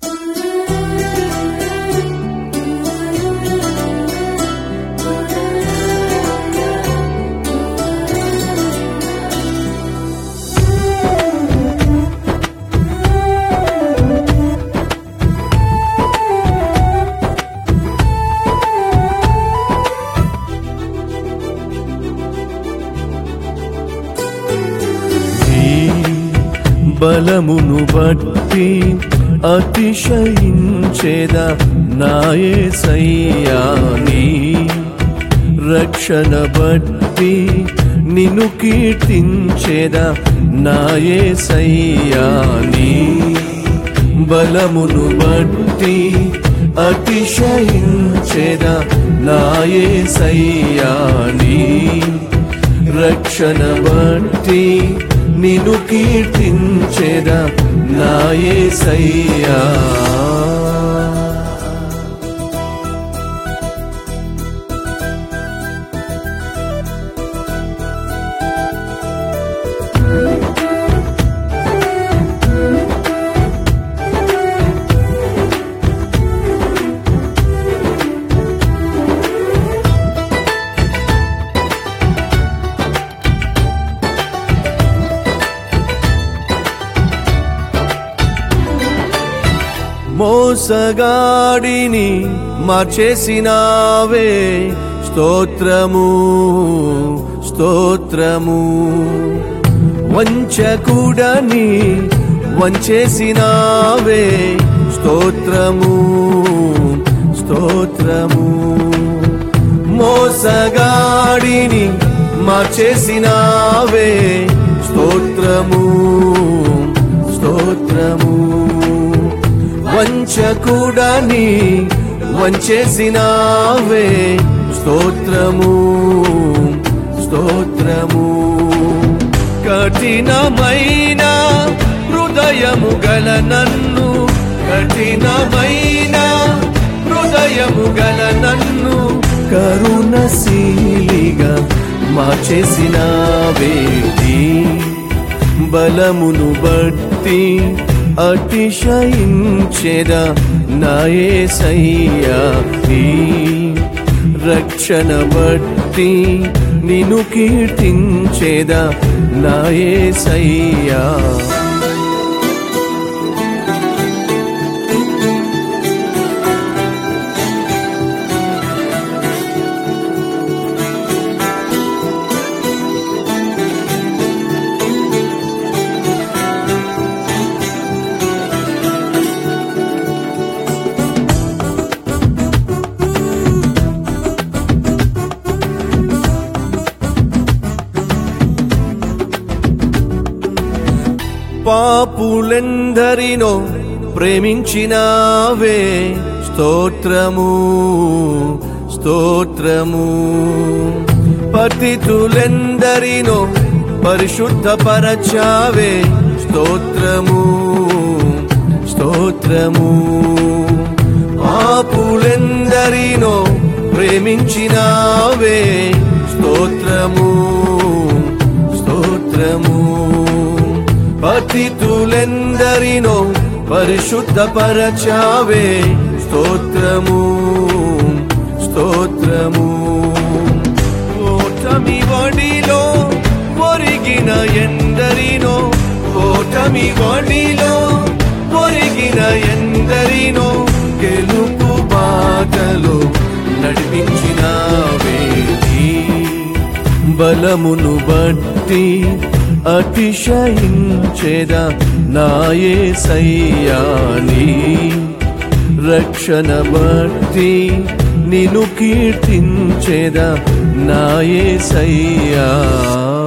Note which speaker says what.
Speaker 1: నీ బలమును బట్టి అతిశయించేదా నాయే సయ్యాని రక్షణ బట్టి నిన్ను కీర్తించేదా నాయే సయ్యాని బలమును బట్టి అతిశయించేదా నాయే సయ్యాని రక్షణ బట్టి నిన్ను కీర్తించేదా నాయే సయ్యా మోసగాడిని మార్చేసినావే స్తోత్రము స్తోత్రము వంచకుడని వంచేసినావే స్తోత్రము స్తోత్రము మోసగాడిని మార్చేసినావే స్తోత్రము స్తోత్రము వంచకుడని వంచేసినావే స్తోత్రము స్తోత్రము కఠినమైన హృదయము గల నన్ను కఠినమైన హృదయము గల నన్ను కరుణశీలిగా మార్చేసినావేది బలమును బట్టి అతిశయించేదా నాయే సయ్యా ఈ రక్షణ బట్టి నిన్ను కీర్తించేదా నాయే సయ్యా పాపులెందరినో ప్రేమించినావే స్తోత్రము స్తోత్రము పతితులెందరినో పరిశుద్ధపరచావే స్తోత్రము స్తోత్రము పాపులెందరినో ప్రేమించినావే స్తోత్రము స్తోత్రము పతితులెందరినో పరిశుద్ధపరచావే స్తోత్రము స్తోత్రము ఓటమి వడిలో ఒరిగిన ఎందరినో ఓటమి వడిలో ఒరిగిన ఎందరినో గెలుపు బాటలో నడిపించినావే బలమును బట్టి అతిశయించేదా నాయే సయ్యాని రక్షణ బట్టి నిన్ను కీర్తించేదా నాయే సయ్యా